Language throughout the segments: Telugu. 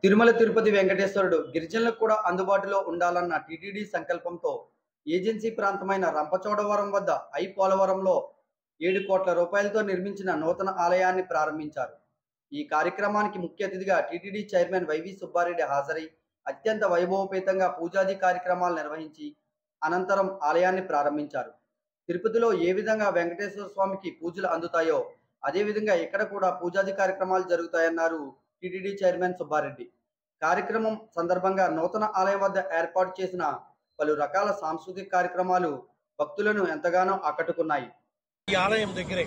తిరుమల తిరుపతి వెంకటేశ్వరుడు గిరిజనులకు కూడా అందుబాటులో ఉండాలన్న టీటీడీ సంకల్పంతో ఏజెన్సీ ప్రాంతమైన రంపచోడవరం వద్ద ఐ పోలవరంలో ఏడు కోట్ల రూపాయలతో నిర్మించిన నూతన ఆలయాన్ని ప్రారంభించారు ఈ కార్యక్రమానికి ముఖ్య అతిథిగా టీటీడీ చైర్మన్ వైవి సుబ్బారెడ్డి హాజరై అత్యంత వైభవపేతంగా పూజాది కార్యక్రమాలు నిర్వహించి అనంతరం ఆలయాన్ని ప్రారంభించారు తిరుపతిలో ఏ విధంగా వెంకటేశ్వర స్వామికి పూజలు అందుతాయో అదేవిధంగా ఇక్కడ కూడా పూజాది కార్యక్రమాలు జరుగుతాయన్నారు టీటీడీ చైర్మన్ సుబ్బారెడ్డి కార్యక్రమం సందర్భంగా నూతన ఆలయం వద్ద ఏర్పాటు చేసిన పలు రకాల సాంస్కృతిక కార్యక్రమాలు భక్తులను ఎంతగానో ఆకట్టుకున్నాయి ఈ ఆలయం దగ్గరే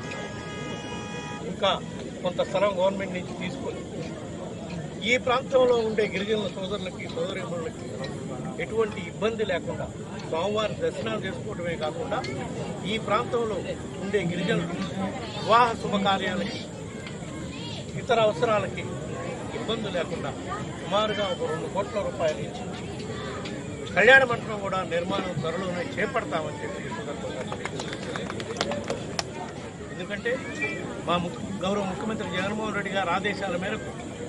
ఇంకా కొంత స్థలం గవర్నమెంట్ నుంచి తీసుకొని ఈ ప్రాంతంలో ఉండే గిరిజనుల సోదరులకి సోదరిమణులకి ఎటువంటి ఇబ్బంది లేకుండా స్వామివారి దర్శనాలు చేసుకోవడమే కాకుండా ఈ ప్రాంతంలో ఉండే గిరిజనులు వివాహ శుభకార్యాలకి ఇతర అవసరాలకి ఇబ్బంది లేకుండా సుమారుగా ఒక రెండు కోట్ల రూపాయలు ఇచ్చి కళ్యాణ మండపం కూడా నిర్మాణం త్వరలోనే చేపడతామని చెప్పి ఈ సందర్భంగా తెలియజేస్తున్నాను. ఎందుకంటే మా ము- గౌరవ ముఖ్యమంత్రి జగన్మోహన్ రెడ్డి గారి ఆదేశాల మేరకు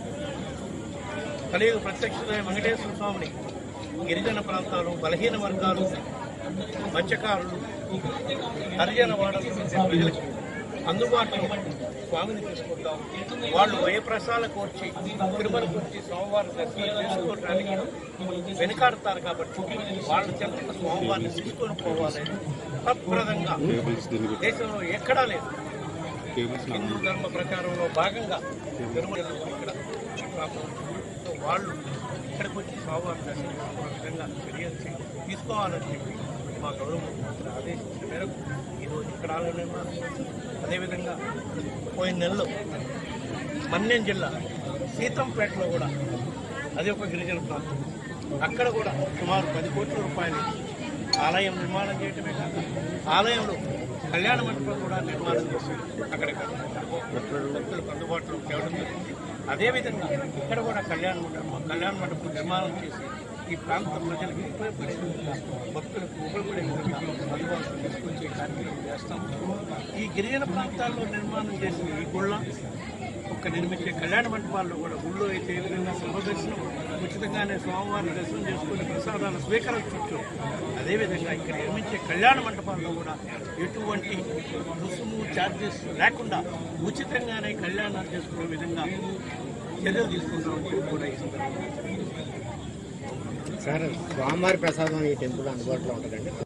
కలియుగ ప్రత్యక్ష వెంకటేశ్వర స్వామిని గిరిజన ప్రాంతాలు బలహీన వర్గాలు మత్స్యకారులు హరిజన వాడలు ఉండే ప్రజలకి అందుబాటులో స్వామిని తీసుకుంటాం వాళ్ళు వయప్రసాలకు వచ్చి తిరుమలకు వచ్చి స్వామివారి దర్శనం చేసుకోవడానికి వెనుకాడతారు కాబట్టి వాళ్ళ చెంత స్వామివారిని తీసుకొని పోవాలి తత్ప్రదంగా దేశంలో ఎక్కడా లేదు హిందూ ధర్మ ప్రచారంలో భాగంగా తిరుమలలో ఇక్కడ ఈ ప్రాంతంలో సో వాళ్ళు ఇక్కడికి వచ్చి స్వామివారి దర్శనం చేసుకునే విధంగా చర్యలు చే- తీసుకోవాలని చెప్పి మా గౌరవ ముఖ్యమంత్రి ఆదేశించిన మేరకు ఈరోజు ఇక్కడ ఆలయం నిర్మాణం అదేవిధంగా పోయిన నెలలో మన్యం జిల్లా సీతంపేటలో కూడా అది ఒక గిరిజన ప్రాంతం అక్కడ కూడా సుమారు పది కోట్ల రూపాయలు ఆలయం నిర్మాణం చేయటమే కాక ఆలయంలో కళ్యాణ మండపం కూడా నిర్మాణం చేశారు అక్కడ భక్తులకు అందుబాటులో తేవడం జరిగింది అదేవిధంగా ఇక్కడ కూడా కళ్యాణ మండపం కళ్యాణ మండపం నిర్మాణం చేసి ఈ ప్రాంత ప్రజలకు ఉపయోగపడే విధంగా భక్తులకు ఉపయోగపడే విధంగా అందుబాటులో తీసుకొచ్చే కార్యక్రమం చేస్తాం ఈ గిరిజన ప్రాంతాల్లో నిర్మాణం చేసిన ఈ గుళ్ళ ఒక్క నిర్మించే కళ్యాణ మండపాల్లో కూడా గుళ్ళో అయితే ఏ విధంగా సర్వదర్శనం ఉచితంగానే స్వామివారిని దర్శనం చేసుకుని ప్రసాదాలు స్వీకరించవచ్చు అదేవిధంగా ఇక్కడ నిర్మించే కళ్యాణ మండపాల్లో కూడా ఎటువంటి రుసుము ఛార్జెస్ లేకుండా ఉచితంగానే కళ్యాణాలు చేసుకునే విధంగా చర్యలు తీసుకుంటామని చెప్పి కూడా ఈ సందర్భంగా సార్ స్వామివారి ప్రసాదం ఈ టెంపుల్ అందుబాటులో ఉంటుందండి